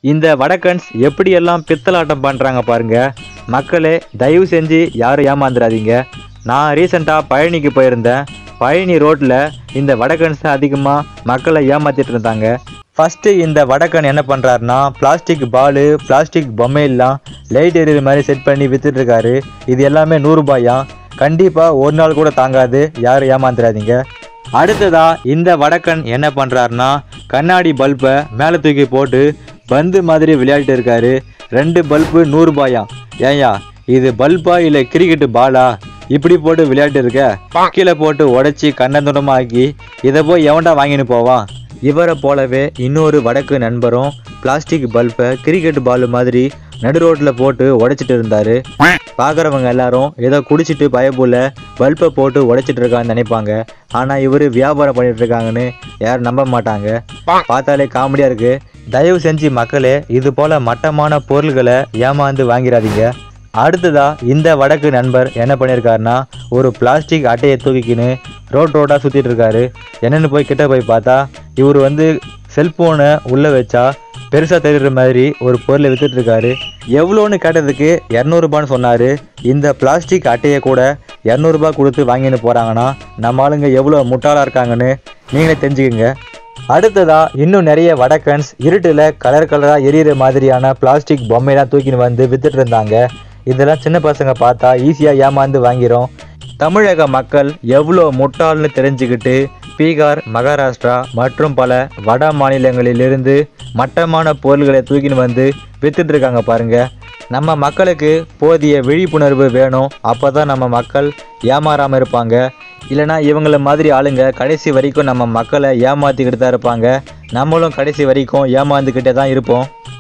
இந்த வடக்கன்ஸ் எப்படியெல்லாம் பித்தலாட்டம் பண்ணுறாங்க பாருங்க மக்களே தயவு செஞ்சு யாரும் ஏமாந்துடாதீங்க நான் ரீசெண்டாக பழனிக்கு போயிருந்தேன் பழனி ரோட்டில் இந்த வடக்கன்ஸ் அதிகமாக மக்களை ஏமாத்திட்டு இருந்தாங்க ஃபஸ்ட்டு இந்த வடக்கன் என்ன பண்ணுறாருனா பிளாஸ்டிக் பாலு பிளாஸ்டிக் பொம்மையெல்லாம் லைட் எரியுற மாதிரி செட் பண்ணி வித்துட்டு இருக்காரு இது எல்லாமே நூறுரூபாயாம் கண்டிப்பாக ஒரு நாள் கூட தாங்காது யாரும் ஏமாந்துடாதீங்க அடுத்ததா இந்த வடக்கன் என்ன பண்ணுறாருனா கண்ணாடி பல்பை மேலே தூக்கி போட்டு பந்து மாதிரி விளையாடிட்டு இருக்காரு ரெண்டு பல்பு நூறுரூபாயாம் ஏயா இது பல்பா இல்லை கிரிக்கெட்டு பாலா இப்படி போட்டு விளையாட்டு இருக்க கீழே போட்டு உடைச்சி கண்ணந்துடமா ஆக்கி இதை போய் எவன்டா வாங்கின்னு போவான் இவரை போலவே இன்னொரு வடக்கு நண்பரும் பிளாஸ்டிக் பல்பை கிரிக்கெட் பால் மாதிரி நடு ரோட்டில் போட்டு உடைச்சிட்டு இருந்தாரு பார்க்குறவங்க எல்லாரும் ஏதோ குடிச்சிட்டு பயப்புல பல்பை போட்டு உடைச்சிட்டு இருக்கான்னு நினைப்பாங்க ஆனால் இவர் வியாபாரம் பண்ணிட்டு இருக்காங்கன்னு யாரும் நம்ப மாட்டாங்க பார்த்தாலே காமெடியாக இருக்கு தயவு செஞ்சு மக்களே இது போல மட்டமான பொருள்களை ஏமாந்து வாங்கிடாதீங்க அடுத்ததா இந்த வடக்கு நண்பர் என்ன பண்ணியிருக்காருன்னா ஒரு பிளாஸ்டிக் அட்டையை தூக்கிக்கின்னு ரோட் ரோட்டாக சுற்றிட்டு இருக்காரு என்னென்னு போய் கிட்ட போய் பார்த்தா இவர் வந்து செல்ஃபோனை உள்ளே வச்சா பெருசாக தெரியுற மாதிரி ஒரு பொருளை வித்துட்டு இருக்காரு எவ்வளோன்னு கேட்டதுக்கு இரநூறுபான்னு சொன்னார் இந்த பிளாஸ்டிக் அட்டையை கூட இரநூறுபா கொடுத்து வாங்கின்னு போகிறாங்கன்னா நம்ம ஆளுங்க எவ்வளோ முட்டாளாக இருக்காங்கன்னு நீங்களே தெரிஞ்சுக்கங்க அடுத்ததா இன்னும் நிறைய வடக்கன்ஸ் இருட்டில் கலர் கலராக எரியிற மாதிரியான பிளாஸ்டிக் பொம்மையெல்லாம் தூக்கின்னு வந்து வித்துட்டு இருந்தாங்க இதெல்லாம் சின்ன பசங்க பார்த்தா ஈஸியாக ஏமாந்து வாங்கிரும் தமிழக மக்கள் எவ்வளோ முட்டாள்னு தெரிஞ்சுக்கிட்டு பீகார் மகாராஷ்டிரா மற்றும் பல வட மாநிலங்களிலிருந்து மட்டமான பொருள்களை தூக்கின்னு வந்து வித்துட்டு இருக்காங்க பாருங்க நம்ம மக்களுக்கு போதிய விழிப்புணர்வு வேணும் அப்போ தான் நம்ம மக்கள் ஏமாறாமல் இருப்பாங்க இல்லைனா இவங்கள மாதிரி ஆளுங்க கடைசி வரைக்கும் நம்ம மக்களை ஏமாற்றிக்கிட்டு தான் இருப்பாங்க நம்மளும் கடைசி வரைக்கும் ஏமாந்துக்கிட்டே தான் இருப்போம்